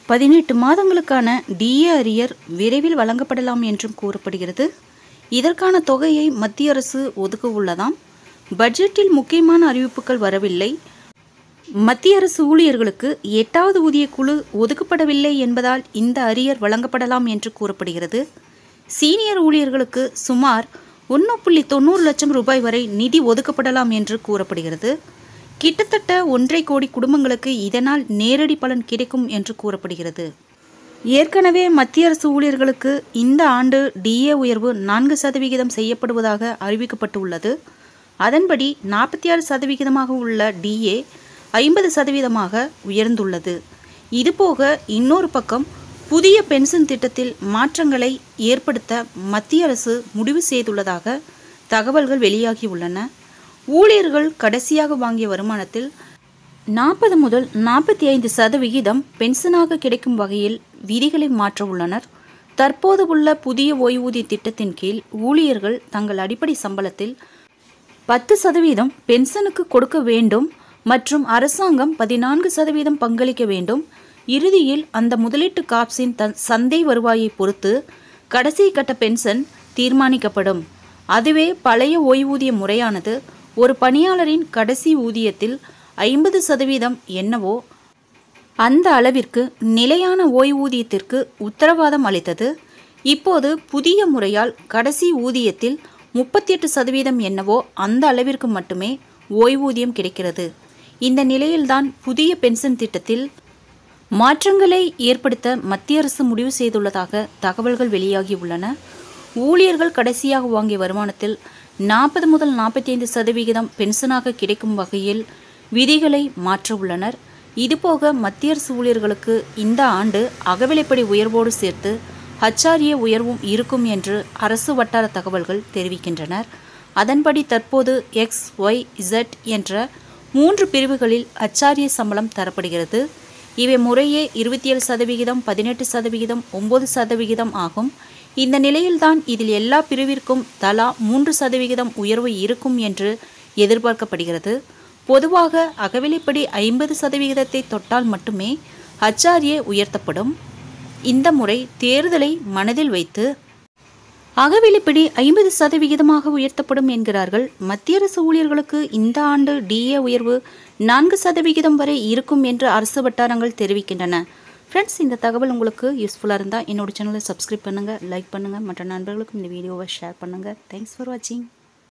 பதினெட்டு மாதங்களுக்கான DA arrear விரைவில் வழங்கப்படலாம் என்றும் கூறப்படுகிறது இதற்கான தொகையை மத்திய அரசு ஒதுக்க உள்ளதாம் பட்ஜெட்டில் முக்கியமான அறிவிப்புகள் வரவில்லை மத்திய அரசு ஊழியர்களுக்கு எட்டாவது ஊதிய குழு ஒதுக்கப்படவில்லை என்பதால் இந்த அரியர் வழங்கப்படலாம் என்று கூறப்படுகிறது சீனியர் ஊழியர்களுக்கு சுமார் ஒன்று புள்ளி தொண்ணூறு லட்சம் ரூபாய் வரை நிதி ஒதுக்கப்படலாம் என்று கூறப்படுகிறது கிட்டத்தட்ட ஒன்றரை கோடி குடும்பங்களுக்கு இதனால் நேரடி பலன் கிடைக்கும் என்று கூறப்படுகிறது ஏற்கனவே மத்திய அரசு ஊழியர்களுக்கு இந்த ஆண்டு டிஏ உயர்வு நான்கு சதவிகிதம் செய்யப்படுவதாக அறிவிக்கப்பட்டுள்ளது அதன்படி நாற்பத்தி ஆறு சதவிகிதமாக உள்ள டிஏ ஐம்பது சதவீதமாக உயர்ந்துள்ளது இதுபோக இன்னொரு பக்கம் புதிய பென்ஷன் திட்டத்தில் மாற்றங்களை ஏற்படுத்த மத்திய அரசு முடிவு செய்துள்ளதாக தகவல்கள் வெளியாகியுள்ளன ஊழியர்கள் கடைசியாக வாங்கிய வருமானத்தில் நாற்பது முதல் நாற்பத்தி ஐந்து சதவிகிதம் பென்ஷனாக கிடைக்கும் வகையில் விதிகளை மாற்ற உள்ளனர் தற்போது உள்ள புதிய ஓய்வூதிய திட்டத்தின் கீழ் ஊழியர்கள் தங்கள் அடிப்படை சம்பளத்தில் பத்து சதவீதம் பென்ஷனுக்கு கொடுக்க வேண்டும் மற்றும் அரசாங்கம் பதினான்கு சதவீதம் பங்களிக்க வேண்டும் இறுதியில் அந்த முதலீட்டு காப்ஸின் த சந்தை வருவாயை பொறுத்து கடைசி கட்ட பென்ஷன் தீர்மானிக்கப்படும் அதுவே பழைய ஓய்வூதிய முறையானது ஒரு பணியாளரின் கடைசி ஊதியத்தில் ஐம்பது சதவீதம் என்னவோ அந்த அளவிற்கு நிலையான ஓய்வூதியத்திற்கு உத்தரவாதம் அளித்தது இப்போது புதிய முறையால் கடைசி ஊதியத்தில் முப்பத்தி எட்டு சதவீதம் என்னவோ அந்த அளவிற்கு மட்டுமே ஓய்வூதியம் கிடைக்கிறது இந்த நிலையில்தான் புதிய பென்ஷன் திட்டத்தில் மாற்றங்களை ஏற்படுத்த மத்திய அரசு முடிவு செய்துள்ளதாக தகவல்கள் வெளியாகியுள்ளன ஊழியர்கள் கடைசியாக வாங்கிய வருமானத்தில் நாற்பது முதல் நாற்பத்தி ஐந்து சதவிகிதம் பென்ஷனாக கிடைக்கும் வகையில் விதிகளை மாற்ற உள்ளனர் இதுபோக மத்திய அரசு ஊழியர்களுக்கு இந்த ஆண்டு அகவிலைப்படி உயர்வோடு சேர்த்து ஹச்ஆர்ஏ உயர்வும் இருக்கும் என்று அரசு வட்டார தகவல்கள் தெரிவிக்கின்றனர் அதன்படி தற்போது எக்ஸ் ஒய் இசட் என்ற மூன்று பிரிவுகளில் ஹச்ஆர்ஏ சம்பளம் தரப்படுகிறது இவை முறையே இருபத்தி ஏழு சதவிகிதம் பதினெட்டு சதவிகிதம் ஒம்பது சதவிகிதம் ஆகும் இந்த நிலையில்தான் இதில் எல்லா பிரிவிற்கும் தலா மூன்று சதவிகிதம் உயர்வு இருக்கும் என்று எதிர்பார்க்கப்படுகிறது பொதுவாக அகவிலைப்படி ஐம்பது சதவிகிதத்தை தொட்டால் மட்டுமே ஹச்ஆர்ஏ உயர்த்தப்படும் இந்த முறை தேர்தலை மனதில் வைத்து அகவிலைப்படி ஐம்பது சதவிகிதமாக உயர்த்தப்படும் என்கிறார்கள் மத்திய அரசு ஊழியர்களுக்கு இந்த ஆண்டு டிஏ உயர்வு நான்கு சதவிகிதம் வரை இருக்கும் என்று அரசு வட்டாரங்கள் தெரிவிக்கின்றன ஃப்ரெண்ட்ஸ் இந்த தகவல் உங்களுக்கு யூஸ்ஃபுல்லாக இருந்தால் என்னோட சேனலை சப்ஸ்கிரைப் பண்ணுங்கள் லைக் பண்ணுங்கள் மற்ற நண்பர்களுக்கும் இந்த வீடியோவை ஷேர் பண்ணுங்கள் தேங்க்ஸ் ஃபார் வாட்சிங்